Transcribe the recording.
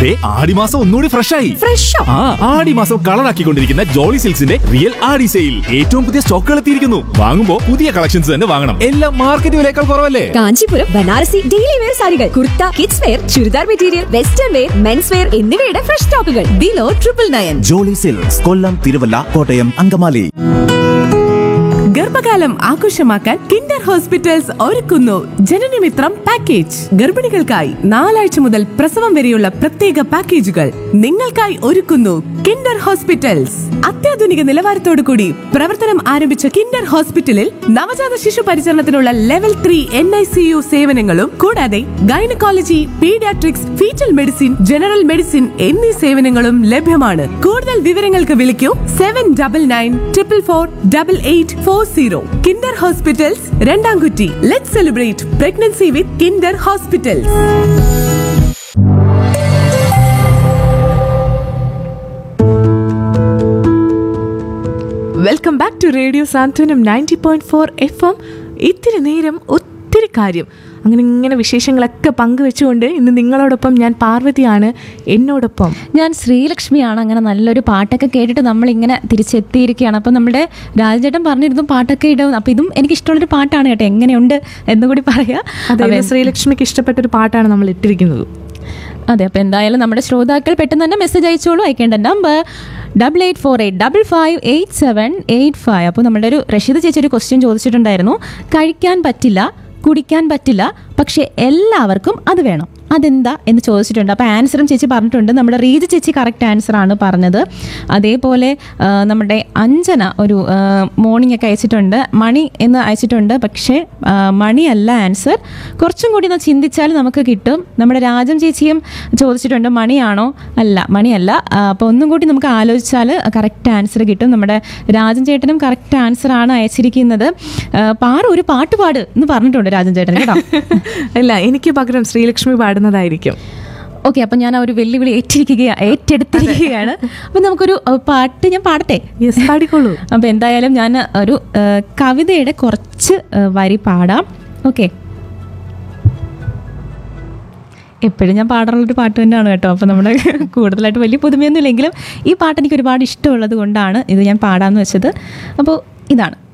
ദേ ആടിമാസം ഒന്നുകൂടി ഫ്രഷ് ആയി ഫ്രഷോ ആ ആടിമാസം കളറാക്കിക്കൊണ്ടിരിക്കുന്ന ജോളി സിൽക്സിന്റെ റിയൽ ആടി സെയിൽ ഏറ്റവും പുതിയ സ്റ്റോക്കുകൾ എത്തിയിരിക്കുന്നു വാങ്ങുമ്പോ പുതിയ കളക്ഷൻസ് തന്നെ വാങ്ങണം എല്ലാം മാർക്കറ്റ് വിലയേക്കാൾ കുറവല്ലേ കാഞ്ചീപുരം ബനാറസി ഡെയിലി വെയർ സാരികൾ kurta kids wear churidar material western wear men's wear എന്നിവയുടെ ഫ്രഷ് സ്റ്റോക്കുകൾ below triple nine Jolly silks Kollam Thiruvalla Kottayam Angamaly ഗർഭകാലം ആഘോഷമാക്കാൻ കിൻഡർ ഹോസ്പിറ്റൽസ് ഒരുക്കുന്നു ജനനമിത്രം പാക്കേജ് ഗർഭിണികൾക്കായി നാലാഴ്ച മുതൽ പ്രസവം വരെയുള്ള പ്രത്യേക പാക്കേജുകൾ നിങ്ങൾക്കായി ഒരുക്കുന്നു കിൻഡർ ഹോസ്പിറ്റൽസ് അത്യാധുനിക നിലവാരത്തോടു കൂടി പ്രവർത്തനം ആരംഭിച്ച കിൻഡർ ഹോസ്പിറ്റലിൽ നവജാത ശിശു പരിചരണത്തിനുള്ള level three N I C U സേവനങ്ങളും കൂടാതെ gynaecology paediatrics foetal medicine general medicine എന്നീ സേവനങ്ങളും ലഭ്യമാണ് കൂടുതൽ വിവരങ്ങൾക്ക് വിളിക്കൂ seven double nine triple four double eight four zero Kinder hospitals Randamkutty let celebrate pregnancy with Kinder hospitals welcome back to radio Santhwanam ninety point four F M ഇത്തിരി നേരം ഒത്തിരി കാര്യം അങ്ങനെ ഇങ്ങനെ വിശേഷങ്ങളൊക്കെ പങ്കുവെച്ചുകൊണ്ട് ഇന്ന് നിങ്ങളോടൊപ്പം ഞാൻ പാർവതിയാണ് എന്നോടൊപ്പം ഞാൻ ശ്രീലക്ഷ്മിയാണ് അങ്ങനെ നല്ലൊരു പാട്ടൊക്കെ കേട്ടിട്ട് നമ്മൾ ഇങ്ങനെ തിരിച്ചെത്തിയിരിക്കുകയാണ് അപ്പം നമ്മുടെ രാജചേട്ടൻ പറഞ്ഞിരുന്നു പാട്ടൊക്കെ ഇടും അപ്പം ഇതും എനിക്ക് ഇഷ്ടമുള്ളൊരു പാട്ടാണ് കേട്ടോ എങ്ങനെയുണ്ട് എന്നുകൂടി പറയാം അതെ ഇന്ന് ശ്രീലക്ഷ്മിക്ക് ഇഷ്ടപ്പെട്ട ഒരു പാട്ടാണ് നമ്മൾ ഇട്ടിരിക്കുന്നത് അതെ അപ്പോൾ എന്തായാലും നമ്മുടെ ശ്രോതാക്കൾ പെട്ടെന്ന് തന്നെ മെസ്സേജ് അയച്ചോളൂ അയക്കേണ്ട number double eight four eight double five eight seven eight five അപ്പോൾ നമ്മുടെ ഒരു റഷീദ് ചേച്ചി ഒരു ക്വസ്റ്റ്യൻ ചോദിച്ചിട്ടുണ്ടായിരുന്നു കഴിക്കാൻ പറ്റില്ല കുടിക്കാൻ പറ്റില്ല പക്ഷേ എല്ലാവർക്കും അത് വേണം അതെന്താ എന്ന് ചോദിച്ചിട്ടുണ്ട് അപ്പോൾ ആൻസറും ചേച്ചി പറഞ്ഞിട്ടുണ്ട് നമ്മുടെ റീജ ചേച്ചി കറക്റ്റ് ആൻസർ ആണ് പറഞ്ഞത് അതേപോലെ ആ, നമ്മുടെ അഞ്ജന ഒരു മോർണിംഗ് ഒക്കെ അയച്ചിട്ടുണ്ട് മണി എന്ന് അയച്ചിട്ടുണ്ട് പക്ഷേ ആ, മണിയല്ല ആൻസർ കുറച്ചും കൂടി ഒന്ന് ചിന്തിച്ചാൽ നമുക്ക് കിട്ടും നമ്മുടെ രാജം ചേച്ചിയും ചോദിച്ചിട്ടുണ്ട് മണിയാണോ അല്ല മണിയല്ല ആ, അപ്പോൾ ഒന്നും കൂടി നമുക്ക് ആലോചിച്ചാൽ കറക്റ്റ് ആൻസർ കിട്ടും നമ്മുടെ രാജൻ ചേട്ടനും കറക്റ്റ് ആൻസർ ആണ് അയച്ചിരിക്കുന്നത് ആ, പാറു ഒരു പാട്ട് പാട് എന്ന് പറഞ്ഞിട്ടുണ്ട് രാജൻ ചേട്ടൻ കേട്ടോ അല്ല എനിക്ക് പകരം ശ്രീലക്ഷ്മി പാടുന്നതായിരിക്കും ഓക്കെ അപ്പം ഞാൻ ആ ഒരു വെല്ലുവിളി ഏറ്റിരിക്കുകയാണ് ഏറ്റെടുത്തിരിക്കുകയാണ് അപ്പം നമുക്കൊരു ആ, പാട്ട് ഞാൻ പാടട്ടെ യെസ് പാടിക്കോളൂ അപ്പം എന്തായാലും ഞാൻ ഒരു ആ, കവിതയുടെ കുറച്ച് ആ, വരി പാടാം ഓക്കെ എപ്പോഴും ഞാൻ പാടാറുള്ളൊരു പാട്ട് തന്നെയാണ് കേട്ടോ അപ്പോൾ നമ്മുടെ കൂടുതലായിട്ട് വലിയ പുതുമയൊന്നും ഇല്ലെങ്കിലും ഈ പാട്ട് എനിക്ക് ഒരുപാട് ഇഷ്ടമുള്ളത് കൊണ്ടാണ് ഇത് ഞാൻ പാടാമെന്ന് വെച്ചത് അപ്പോൾ ഇതാണ്